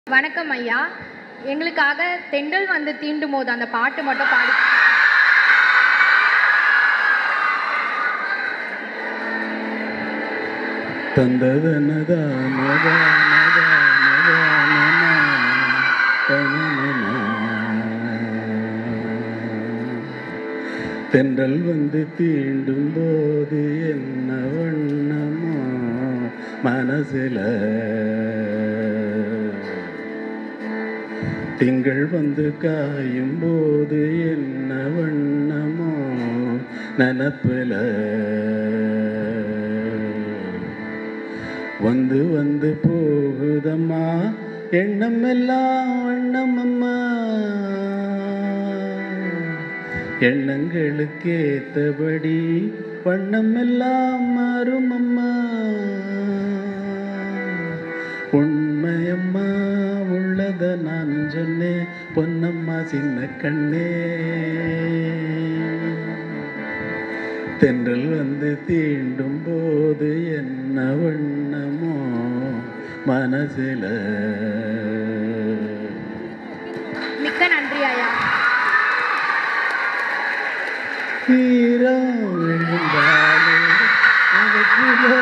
வணக்கம் ஐயா எங்களுக்காக தென்றல் வந்து தீண்டும் போது அந்த பாட்டு மட்டும் பாடி தந்ததனதா நதா நதா நதா நனா தனனனா. தென்றல் வந்து தீண்டும் போது என்ன வண்ணமோ மனசில திங்கள் வந்து காயும் போது என்ன வண்ணமோ நனப்புல வந்து வந்து போகுதம்மா எண்ணம் எல்லாம் வண்ணம் அம்மா எண்ணங்களுக்கு ஏத்தபடி வண்ணம் எல்லாம் மாறும் அம்மா உண்மையம்மா உள்ளத நான் சொன்னேன் பொன்னம்மா சின்ன கண்ணே தென்றல் வந்து தீண்டும் போது என்ன வண்ணமோ மனசில மிக்க நன்றி ஐயா ஈரோ விழுந்தாலே எனக்குள்ள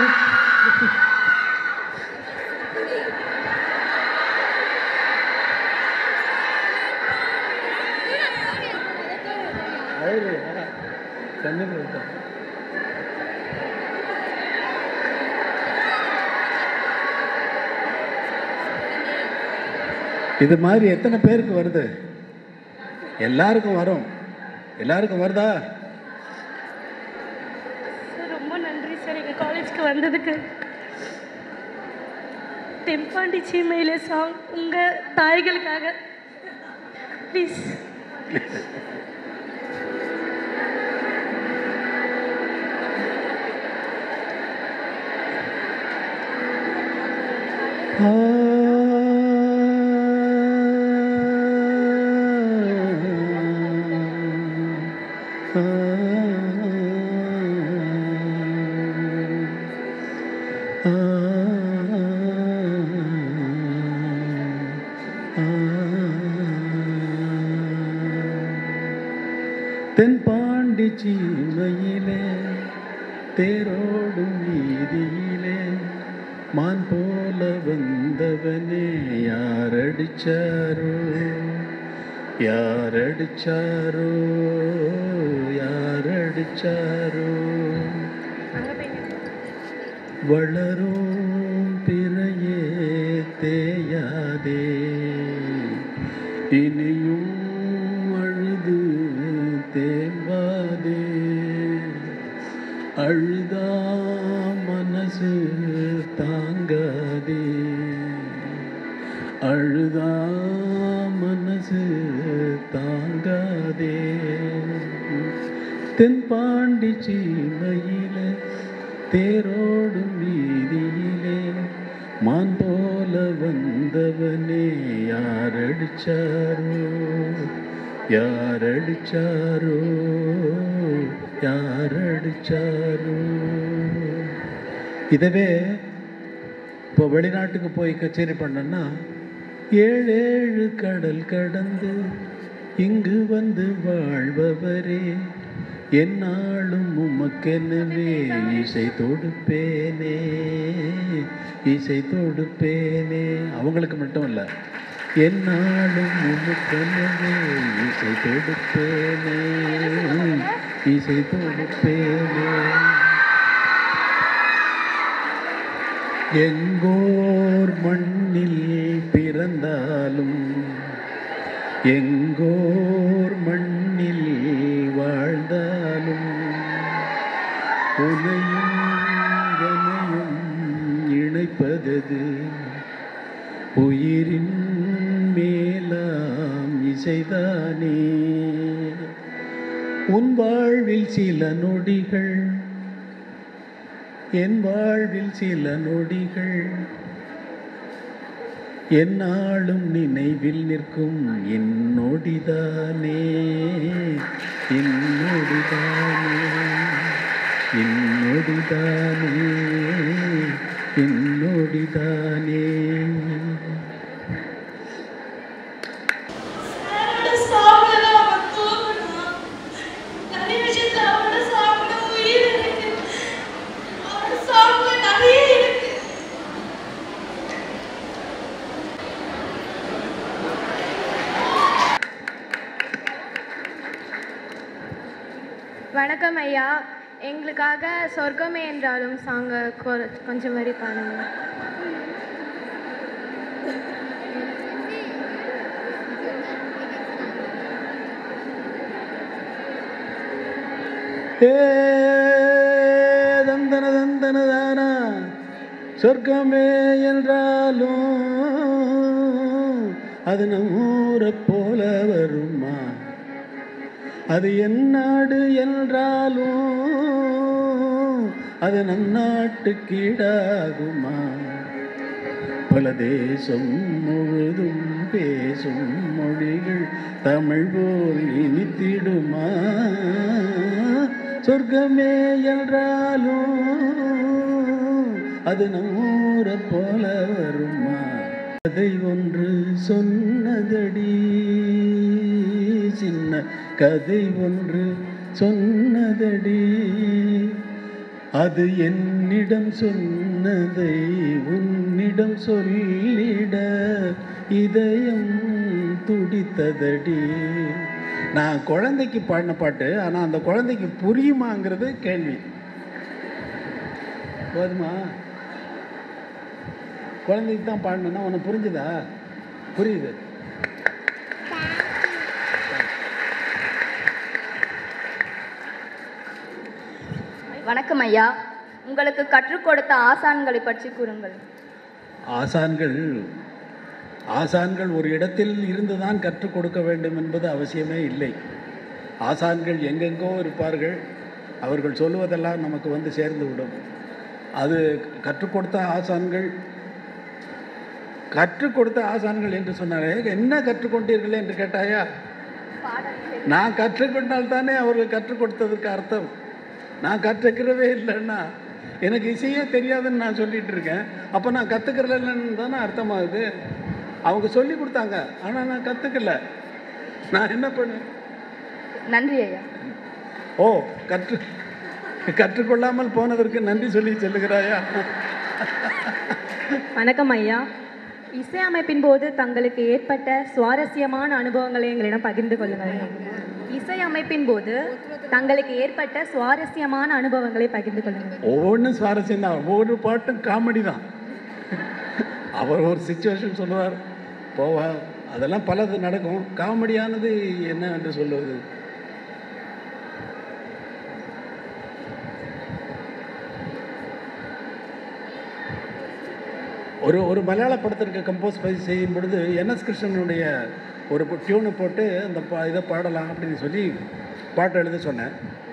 அவரு, சென்னைக்கு போயிட்டான். இது மாதிரி எத்தனை பேருக்கு வருது எல்லாருக்கும் வரும் எல்லாருக்கும் வருதா சார் ரொம்ப நன்றி சார் எங்கள் காலேஜ்க்கு வந்ததுக்கு தெம்பாண்டி சீமையில சாங் உங்கள் தாய்களுக்காக ப்ளீஸ் ஆ ஆ ஆ தென்பாண்டி சீமையிலே தேரோடும் வீதியிலே மான் போல வந்தவனே யாரடிச்சாரோ யாரடிச்சாரோ யாரடிச்சாரோ அங்கே போய் வளரும் பிறையே தேயாதே இனியும் அழுது தேம்பாதே அழுதா மனசு தாங்காதே அழுதா மனசு தாங்காதே தென்பாண்டி சீமையிலே தேரோடும் வீதியிலே மான் போல வந்தவனே யாரடிச்சாரோ யாரடிச்சாரோ யாரடிச்சாரோ இதவே இப்போ வெளிநாட்டுக்கு போய் கச்சேரி பண்ணேன்னா ஏழு ஏழு கடல் கடந்து இங்கு வந்து வாழ்பவரே என்னாலும் உமக்கெனவே இசை தொடுப்பேனே இசை தொடுப்பேனே அவங்களுக்கு மட்டும் இல்லை என்னாலும் உமக்கெனவே இசை தொடுப்பேனே இசை தொடுப்பேனே எங்கோர் மண்ணில் பிறந்தாலும் எங்கோர் மண்ணில் வாழ்ந்தாலும் உனையும் எனையும் இணைப்பதது உயிரின் மேலாம் இசைதானே உன் வாழ்வில் சில நொடிகள் என் வாழ்வில் சில நொடிகள் என்னாலும் நினைவில் நிற்கும் என்னொடிதானே என்னொடிதானே என்னொடிதானே என்னொடிதானே வணக்கம் ஐயா எங்களுக்காக சொர்க்கமே என்றாலும் சாங்க கொஞ்சம் வரி பாருங்க ஏ தந்தன தந்தன தானா சொர்க்கமே என்றாலும் அது நம்மூரை போல வருமா அது என் நாடு என்றாலும் அது நம் நாட்டு கீழாகுமா பல தேசம் முழுதும் பேசும் மொழிகள் தமிழ் போல் இனித்திடுமா சொர்க்கமே என்றாலும் அது நம்மூரை போல வருமா கதை ஒன்று சொன்னதடி சின்ன கதை ஒன்று சொன்னதடி அது என்னிடம் சொன்னதை உன்னிடம் சொல்லிட இதயம் துடித்ததடி நான் குழந்தைக்கு பாடின பாட்டு ஆனால் அந்த குழந்தைக்கு புரியுமாங்கிறது கேள்வி போதுமா குழந்தைக்கு தான் பாடணுன்னா உனக்கு புரிஞ்சுதா புரியுது வணக்கம் ஐயா உங்களுக்கு கற்றுக் கொடுத்த ஆசான்களை பற்றி கூறுங்கள் ஆசான்கள் ஆசான்கள் ஒரு இடத்தில் இருந்துதான் கற்றுக் கொடுக்க வேண்டும் என்பது அவசியமே இல்லை ஆசான்கள் எங்கெங்கோ இருப்பார்கள் அவர்கள் சொல்லுவதெல்லாம் நமக்கு வந்து சேர்ந்து விடும் அது கற்றுக் கொடுத்த ஆசான்கள் கற்றுக் கொடுத்த ஆசான்கள் என்று சொன்னாரே என்ன கற்றுக்கொண்டீர்கள் என்று கேட்டாயா நான் கற்றுக்கொண்டால் தானே அவர்கள் கற்றுக் கொடுத்ததுக்கு அர்த்தம் நான் கற்றுக்கிறவே இல்லைன்னா எனக்கு இசையே தெரியாதுன்னு நான் சொல்லிட்டு இருக்கேன் அப்போ நான் கற்றுக்கிறலன்னு தானே அர்த்தமாகுது அவங்க சொல்லி கொடுத்தாங்க ஆனால் நான் கற்றுக்கல நான் என்ன பண்ணேன் நன்றி ஐயா ஓ கற்று கற்றுக்கொள்ளாமல் போனதற்கு நன்றி சொல்லி செல்லுகிறாயா வணக்கம் ஐயா இசையமைப்பின் போது தங்களுக்கு ஏற்பட்ட சுவாரஸ்யமான அனுபவங்களை எங்களிடம் பகிர்ந்து கொள்ளுங்கள் இசையமைப்பின் போது தங்களுக்கு ஏற்பட்ட சுவாரஸ்யமான அனுபவங்களை பகிர்ந்து கொள்ளுங்கள் ஒவ்வொன்றும் சுவாரஸ்யம் தான் ஒவ்வொரு பாட்டும் காமெடி தான் அவர் ஒரு சுச்சுவேஷன் சொல்லுவார் போவார் அதெல்லாம் பலது நடக்கும் காமெடியானது என்ன என்று சொல்லுவது ஒரு ஒரு மலையாள படத்திற்கு கம்போஸ் பண்ணி செய்யும் பொழுது என்எஸ் கிருஷ்ணனுடைய ஒரு டியூனை போட்டு அந்த பா இதை பாடலாம் அப்படின்னு சொல்லி பாட்டு எழுத சொன்னேன்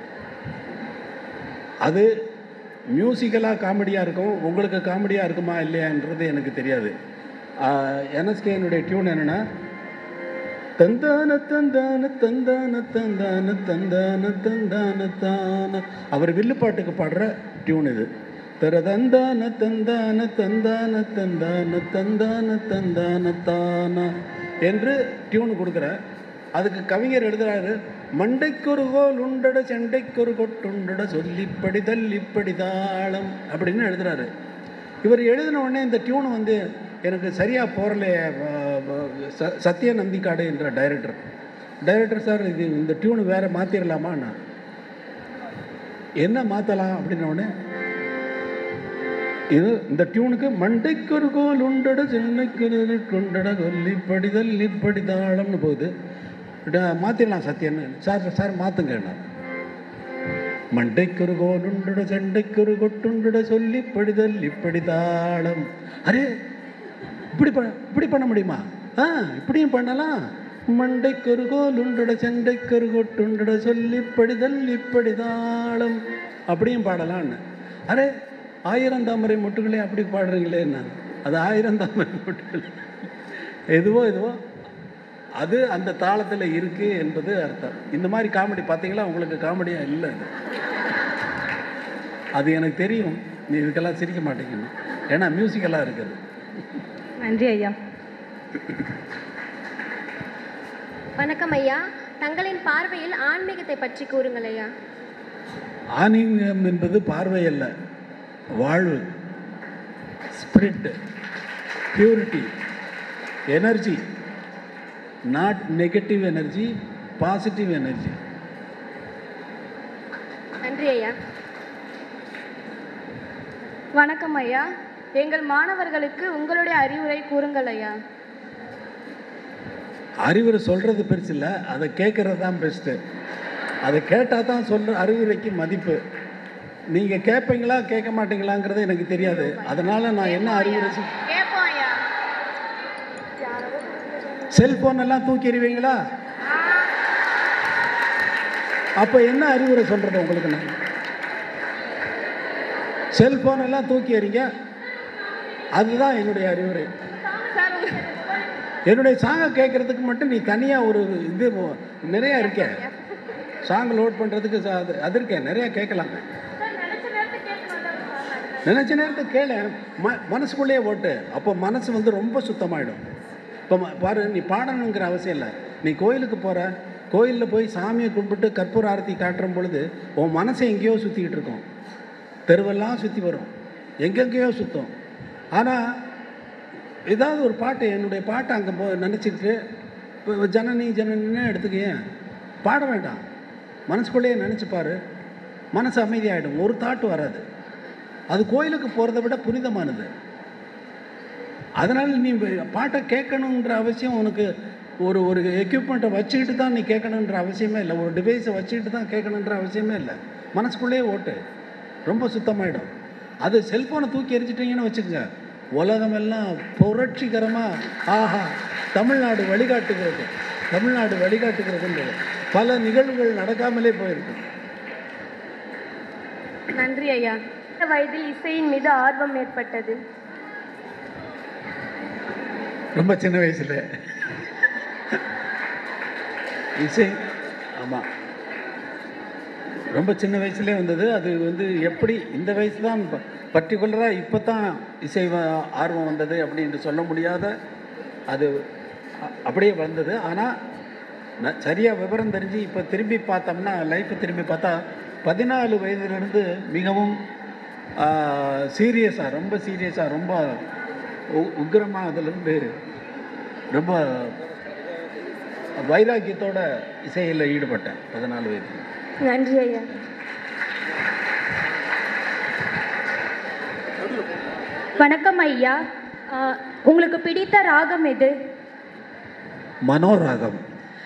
அது மியூசிக்கலாக காமெடியாக இருக்கும் உங்களுக்கு காமெடியாக இருக்குமா இல்லையான்றது எனக்கு தெரியாது என்எஸ்கேனுடைய டியூன் என்னென்னா தந்தான தந்தான தந்தான தந்தான தந்தான தந்தான தான அவர் வில்லுப்பாட்டுக்கு பாடுற டியூன் இது தர தந்தான தந்தான தந்தான தந்தான தந்தான தந்தான தானா என்று டியூன் கொடுக்குற அதுக்கு கவிஞர் எழுதுறாரு மண்டைக்கொரு கோல் உண்டட செண்டைக்கொரு கொட்டுண்டட சொல்லிப்படி தள்ளிப்படி தாளம் அப்படின்னு எழுதுறாரு இவர் எழுதின உடனே இந்த டியூன் வந்து எனக்கு சரியாக போகிறலையே சத்ய நந்திக்காடு என்ற டைரக்டர் டைரக்டர் சார் இது இந்த டியூன் வேறு மாற்றிடலாமா நான் என்ன மாற்றலாம் அப்படின்ன உடனே இது இந்த டியூனுக்கு மண்டைக்கொரு கோல் உண்டட சென்னைக்கு கொண்டட கொல்லிப்படி தள்ளிப்படி தாளம்னு போகுது மாற்றிடலாம் சத்யன்னு சார் சார் மாற்றுங்க மண்டைக்கொரு கோல் உண்டட சண்டைக்கொரு கொட்டுண்டட சொல்லி படிதல் இப்படி தாளம் அரே இப்படி ப இப்படி பண்ண முடியுமா ஆ இப்படியும் பண்ணலாம் மண்டைக்கொரு கோல் உண்டட சண்டைக்கொரு கொட்டுண்டட சொல்லி படிதல் இப்படி தாளம் அப்படியும் பாடலான்னு அரே ஆயிரம் தாமரை மொட்டுகளே அப்படி பாடுறீங்களே நான் அது ஆயிரம் தாமரை மொட்டுகள் எதுவோ எதுவோ அது அந்த தாளத்தில் இருக்கு என்பது அர்த்தம் இந்த மாதிரி காமெடி பார்த்தீங்களா உங்களுக்கு காமெடியாக இல்லை அது அது எனக்கு தெரியும் நீ இதுக்கெல்லாம் சிரிக்க மாட்டேங்கன்னு ஏன்னா மியூசிக்கலாக இருக்குது நன்றி ஐயா வணக்கம் ஐயா தங்களின் பார்வையில் ஆன்மீகத்தை பற்றி கூறுங்கள் ஐயா ஆன்மீகம் என்பது பார்வை அல்ல வாழ்வு spirit purity energy not negative energy positive energy நன்றி ஐயா வணக்கம் ஐயா எங்கள் மாணவர்களுக்கு உங்களுடைய அறிவுரை கூறுங்கள் ஐயா அறிவுரை சொல்கிறது பெருசு இல்லை அதை கேட்குறது தான் பெஸ்ட்டு அதை கேட்டால் தான் சொல்கிற அறிவுரைக்கு மதிப்பு நீங்கள் கேட்பீங்களா கேட்க மாட்டீங்களாங்கிறது எனக்கு தெரியாது அதனால் நான் என்ன அறிவுரை சொல் கேட்போம் ஐயா செல்போன் எல்லாம் தூக்கி எறிவீங்களா அப்போ என்ன அறிவுரை சொல்கிறது உங்களுக்கு நான் செல்போன் எல்லாம் தூக்கி எறிங்க அதுதான் என்னுடைய அறிவுரை என்னுடைய சாங்கை கேட்குறதுக்கு மட்டும் நீ தனியாக ஒரு இது நிறையா இருக்கே சாங் லோட் பண்ணுறதுக்கு அது அது இருக்கேன் நிறையா கேட்கலாங்க நினச்ச நேரத்துக்கு கேளு ம மனசுக்குள்ளேயே ஓட்டு அப்போ மனசு வந்து ரொம்ப சுத்தமாயிடும் இப்போ ம- பாரு நீ பாடணுங்கிற அவசியம் இல்லை நீ கோயிலுக்கு போகிற கோயிலில் போய் சாமியை கும்பிட்டு கற்பூர ஆரத்தி காட்டுற பொழுது உன் மனசை எங்கேயோ சுற்றிக்கிட்டு இருக்கும் தெருவெல்லாம் சுற்றி வரும் எங்கெங்கேயோ சுற்றும் ஆனால் ஏதாவது ஒரு பாட்டு என்னுடைய பாட்டை அங்கே போ நினச்சிக்கிட்டு இப்போ ஜனனி ஜனனின்னு எடுத்துக்கேன் பாட வேண்டாம் மனசுக்குள்ளேயே நினச்சி பாரு மனசு அமைதியாகிடும் ஒரு தாட்டு வராது அது கோயிலுக்கு போகிறத விட புனிதமானது அதனால் நீ வே- பாட்டை கேட்கணுன்ற அவசியம் உனக்கு ஒரு ஒரு எக்யூப்மெண்ட்டை வச்சுக்கிட்டு தான் நீ கேட்கணுன்ற அவசியமே இல்லை ஒரு டிவைஸை வச்சுக்கிட்டு தான் கேட்கணுன்ற அவசியமே இல்லை மனசுக்குள்ளேயே ஓட்டு ரொம்ப சுத்தமாயிடும் அது செல்ஃபோனை தூக்கி எரிஞ்சிட்டிங்கன்னு வச்சுக்கோங்க உலகமெல்லாம் புரட்சிகரமாக ஆஹா தமிழ்நாடு வழிகாட்டுகிறது தமிழ்நாடு வழிகாட்டுகிறதுன்றது பல நிகழ்வுகள் நடக்காமலே போயிருக்கு நன்றி ஐயா எந்த வயதில் இசையின் மீது ஆர்வம் ஏற்பட்டது ரொம்ப சின்ன வயசில் இசை ஆமாம் ரொம்ப சின்ன வயசுலேயே வந்தது அது வந்து எப்படி இந்த வயசு தான் பர்டிகுலராக இப்போ தான் இசை வ- ஆர்வம் வந்தது அப்படின்ட்டு சொல்ல முடியாத அது அ- அப்படியே வந்தது ஆனால் நான் சரியாக விவரம் தெரிஞ்சு இப்போ திரும்பி பார்த்தோம்னா லைஃப்பை திரும்பி பார்த்தா பதினாலு வயதிலிருந்து மிகவும் சீரியஸாக ரொம்ப சீரியஸாக ரொம்ப உ- உக்கிரமா அதிலிருந்து ரொம்ப வைராக்கியத்தோட இசையில் ஈடுபட்டேன் பதினாலு வயது நன்றி ஐயா வணக்கம் ஐயா ஆ, உங்களுக்கு பிடித்த ராகம் எது மனோராகம்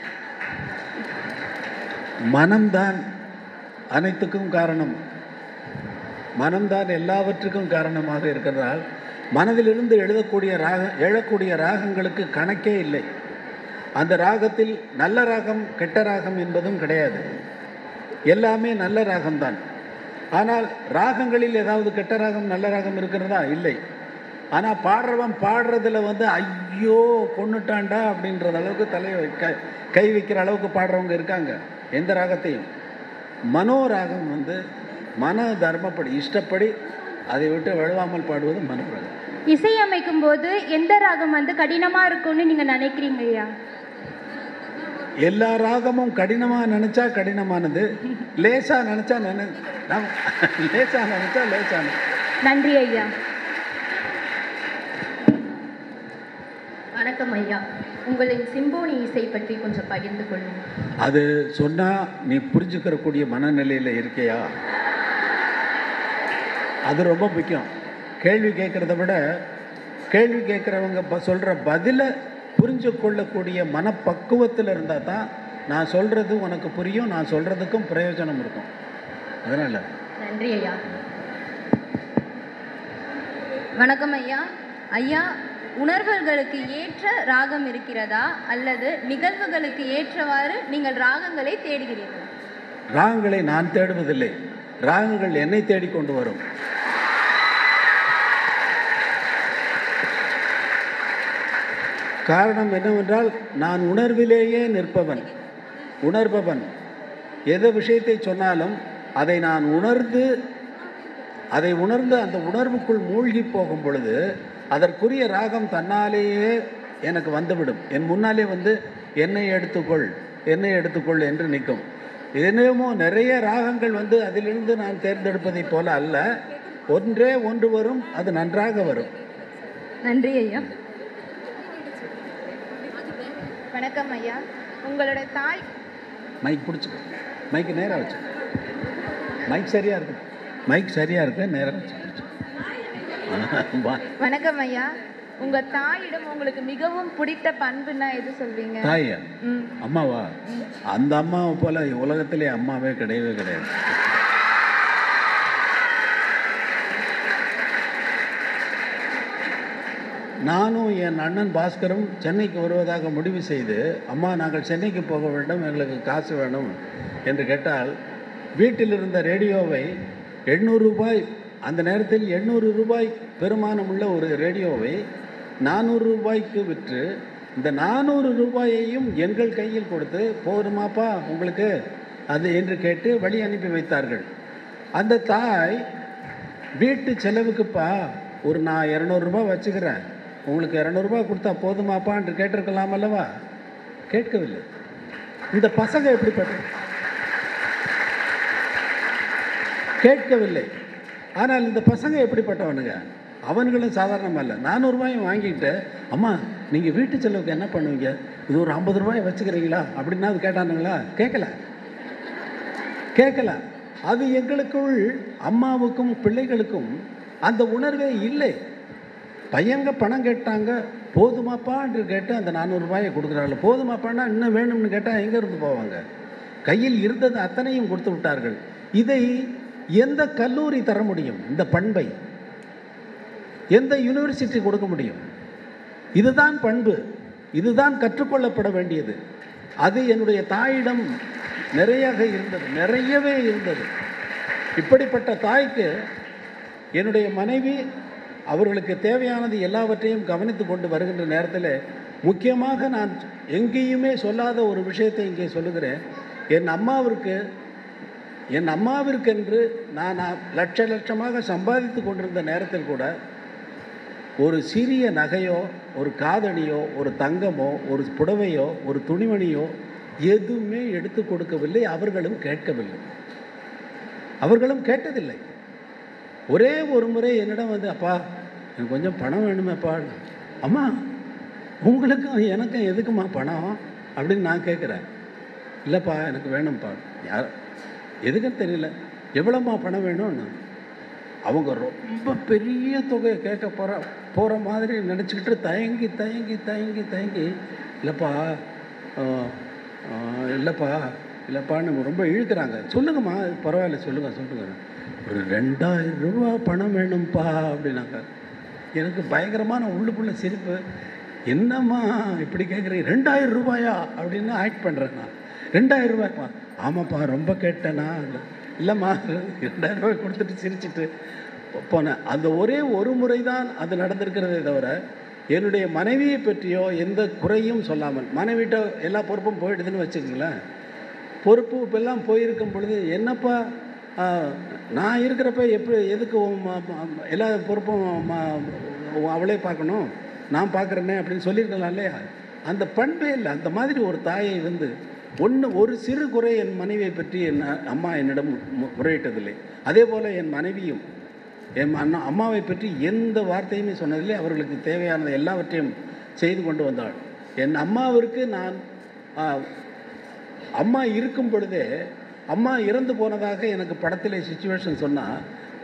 மனம்தான் அனைத்துக்கும் காரணம் மனம்தான் எல்லாவற்றுக்கும் காரணமாக இருக்கிறதால் மனதிலிருந்து எழுதக்கூடிய ராக எழக்கூடிய ராகங்களுக்கு கணக்கே இல்லை அந்த ராகத்தில் நல்ல ராகம் கெட்ட ராகம் என்பதும் கிடையாது எல்லாமே நல்ல ராகம்தான் ஆனால் ராகங்களில் ஏதாவது கெட்ட ராகம் நல்ல ராகம் இருக்கிறதா இல்லை ஆனால் பாடுறவன் பாடுறதுல வந்து ஐயோ கொன்னுட்டான்டா அப்படின்றது அளவுக்கு தலை க கை வைக்கிற அளவுக்கு பாடுறவங்க இருக்காங்க எந்த ராகத்தையும் மனோராகம் வந்து மன தர்மப்படி இஷ்டப்படி அதை விட்டு வழுவாமல் பாடுவது மனோராகம் இசையமைக்கும் போது எந்த ராகம் வந்து கடினமா இருக்கும்னு நீங்க நினைக்கிறீங்க ஐயா எல்லா ராகமும் கடினமாக நினச்சா கடினமானது லேசாக நினச்சா நினை நாம் லேசாக நினச்சா லேசானது நன்றி ஐயா வணக்கம் ஐயா உங்களின் சிம்போனி இசை பற்றி கொஞ்சம் பகிர்ந்து கொள்ளுங்கள் அது சொன்னால் நீ புரிஞ்சுக்கிறக்கூடிய மனநிலையில் இருக்கியா அது ரொம்ப முக்கியம் கேள்வி கேட்குறத விட கேள்வி கேட்குறவங்க ப சொல்கிற பதிலை புரிஞ்சு கொள்ளக்கூடிய மனப்பக்குவத்தில் இருந்தால் தான் நான் சொல்கிறது உனக்கு புரியும் நான் சொல்கிறதுக்கும் பிரயோஜனம் இருக்கும் அதனால் நன்றி ஐயா வணக்கம் ஐயா ஐயா உணர்வுகளுக்கு ஏற்ற ராகம் இருக்கிறதா அல்லது நிகழ்வுகளுக்கு ஏற்றவாறு நீங்கள் ராகங்களை தேடுகிறீர்களா ராகங்களை நான் தேடுவதில்லை ராகங்கள் என்னை தேடிக்கொண்டு வரும் காரணம் என்னவென்றால் நான் உணர்விலேயே நிற்பவன் உணர்பவன் எந்த விஷயத்தை சொன்னாலும் அதை நான் உணர்ந்து அதை உணர்ந்து அந்த உணர்வுக்குள் மூழ்கி போகும் பொழுது அதற்குரிய ராகம் தன்னாலேயே எனக்கு வந்துவிடும் என் முன்னாலே வந்து என்னை எடுத்துக்கொள் என்னை எடுத்துக்கொள் என்று நிற்கும் என்னமோ நிறைய ராகங்கள் வந்து அதிலிருந்து நான் தேர்ந்தெடுப்பதைப் போல அல்ல ஒன்றே ஒன்று வரும் அது நன்றாக வரும் நன்றி ஐயா வணக்கம் ஐயா உங்களோட தாய் மைக் பிடிச்சிக்கோ மைக்கு நேராக வச்சு மைக் சரியாக இருக்கு மைக் சரியாக இருக்கு நேரம் வச்சு பிடிச்சு. வா. வணக்கம் ஐயா உங்க தாயிடம் உங்களுக்கு மிகவும் பிடித்த பண்புன்னா எது சொல்வீங்க தாயா அம்மாவா அந்த அம்மாவை போல உலகத்திலே அம்மாவே கிடையவே கிடையாது நானும் என் அண்ணன் பாஸ்கரும் சென்னைக்கு வருவதாக முடிவு செய்து அம்மா நாங்கள் சென்னைக்கு போக வேண்டும் எங்களுக்கு காசு வேணும் என்று கேட்டால் வீட்டில் இருந்த ரேடியோவை எண்ணூறு ரூபாய் அந்த நேரத்தில் எண்ணூறு ரூபாய் பெருமானம் உள்ள ஒரு ரேடியோவை நானூறு ரூபாய்க்கு விற்று இந்த நானூறு ரூபாயையும் எங்கள் கையில் கொடுத்து போதுமாப்பா உங்களுக்கு அது என்று கேட்டு வழி அனுப்பி வைத்தார்கள் அந்த தாய் வீட்டு செலவுக்குப்பா ஒரு நான் இரநூறுபா வச்சுக்கிறேன் உங்களுக்கு இரநூறுபா கொடுத்தா போதுமாப்பா என்று கேட்டிருக்கலாம் அல்லவா கேட்கவில்லை இந்த பசங்க எப்படிப்பட்ட கேட்கவில்லை ஆனால் இந்த பசங்க எப்படிப்பட்டவனுங்க அவன்களும் சாதாரணம் அல்ல நானூறுபாயும் வாங்கிட்டு அம்மா நீங்கள் வீட்டு செலவுக்கு என்ன பண்ணுவீங்க இது ஒரு ஐம்பது ரூபாய் வச்சுக்கிறீங்களா அப்படின்னா அது கேட்டானுங்களா கேட்கல கேட்கல அது எங்களுக்குள் அம்மாவுக்கும் பிள்ளைகளுக்கும் அந்த உணர்வே இல்லை பையங்க பணம் கேட்டாங்க போதுமாப்பா என்று கேட்டு அந்த நானூறுரூபாயை கொடுக்குறாங்க போதுமாப்பான்னா இன்னும் வேணும்னு கேட்டால் எங்கேருந்து போவாங்க கையில் இருந்தது அத்தனையும் கொடுத்து விட்டார்கள் இதை எந்த கல்லூரி தர முடியும் இந்த பண்பை எந்த யூனிவர்சிட்டி கொடுக்க முடியும் இதுதான் பண்பு இதுதான் கற்றுக்கொள்ளப்பட வேண்டியது அது என்னுடைய தாயிடம் நிறையாக இருந்தது நிறையவே இருந்தது இப்படிப்பட்ட தாய்க்கு என்னுடைய மனைவி அவர்களுக்கு தேவையானது எல்லாவற்றையும் கவனித்து கொண்டு வருகின்ற நேரத்தில் முக்கியமாக நான் எங்கேயுமே சொல்லாத ஒரு விஷயத்தை இங்கே சொல்லுகிறேன் என் அம்மாவிற்கு என் அம்மாவிற்கென்று நான் லட்ச லட்சமாக சம்பாதித்து கொண்டிருந்த நேரத்தில் கூட ஒரு சிறிய நகையோ ஒரு காதணியோ ஒரு தங்கமோ ஒரு புடவையோ ஒரு துணிமணியோ எதுவுமே எடுத்து கொடுக்கவில்லை அவர்களும் கேட்கவில்லை அவர்களும் கேட்டதில்லை ஒரே ஒரு முறை என்னிடம் வந்து அப்பா எனக்கு கொஞ்சம் பணம் வேணுமேப்பா அம்மா உங்களுக்கும் எனக்கும் எதுக்குமா பணம் அப்படின்னு நான் கேட்குறேன் இல்லைப்பா எனக்கு வேணும்ப்பா யார் எதுக்குன்னு தெரியல எவ்வளோம்மா பணம் வேணும்னு அவங்க ரொம்ப பெரிய தொகையை கேட்க போகிற போகிற மாதிரி நினச்சிக்கிட்டு தயங்கி தயங்கி தயங்கி தயங்கி இல்லைப்பா ஆ, ஆ, இல்லைப்பா இல்லைப்பான்னு ரொம்ப இழுக்கிறாங்க சொல்லுங்கம்மா பரவாயில்ல சொல்லுங்கள் சொல்லுங்கள் ஒரு ரெண்டாயிரம் ரூபா பணம் வேணும்ப்பா அப்படின்னாங்க எனக்கு பயங்கரமான உள்ளுக்குள்ள சிரிப்பு என்னம்மா இப்படி கேட்குறீங்க ரெண்டாயிரம் ரூபாயா அப்படின்னு ஆக்ட் பண்ணுறேன் நான் ரெண்டாயிரம் ரூபாய்ப்பா ஆமாப்பா ரொம்ப கேட்டேனா இல்லை இல்லைம்மா ரெண்டாயிரம் ரூபாய் கொடுத்துட்டு சிரிச்சிட்டு போனேன் அந்த ஒரே ஒரு முறை தான் அது நடந்திருக்கிறதே தவிர என்னுடைய மனைவியை பற்றியோ எந்த குறையும் சொல்லாமல் மனைவிட்ட எல்லா பொறுப்பும் போயிடுதுன்னு வச்சுக்கோங்களேன் பொறுப்பு இப்பெல்லாம் போயிருக்கும் பொழுது என்னப்பா ஆ, நான் இருக்கிறப்ப எப்படி எதுக்கு உன் ம- ம- எல்லா பொறுப்பும் ம- அவளே பார்க்கணும் நான் பார்க்குறேனே அப்படின்னு சொல்லியிருக்கலாம் இல்லையா அந்த பண்பே இல்லை அந்த மாதிரி ஒரு தாயை வந்து ஒன்று ஒரு சிறு குறை என் மனைவியை பற்றி என் அம்மா என்னிடம் மு- முறையிட்டதில்லை அதே போல் என் மனைவியும் என் அண்ணா அம்மாவை பற்றி எந்த வார்த்தையுமே சொன்னதில்லை அவர்களுக்கு தேவையானது எல்லாவற்றையும் செய்து கொண்டு வந்தாள் என் அம்மாவிற்கு நான் ஆ, அம்மா இருக்கும் பொழுதே அம்மா இறந்து போனதாக எனக்கு படத்திலே சுச்சுவேஷன் சொன்னால்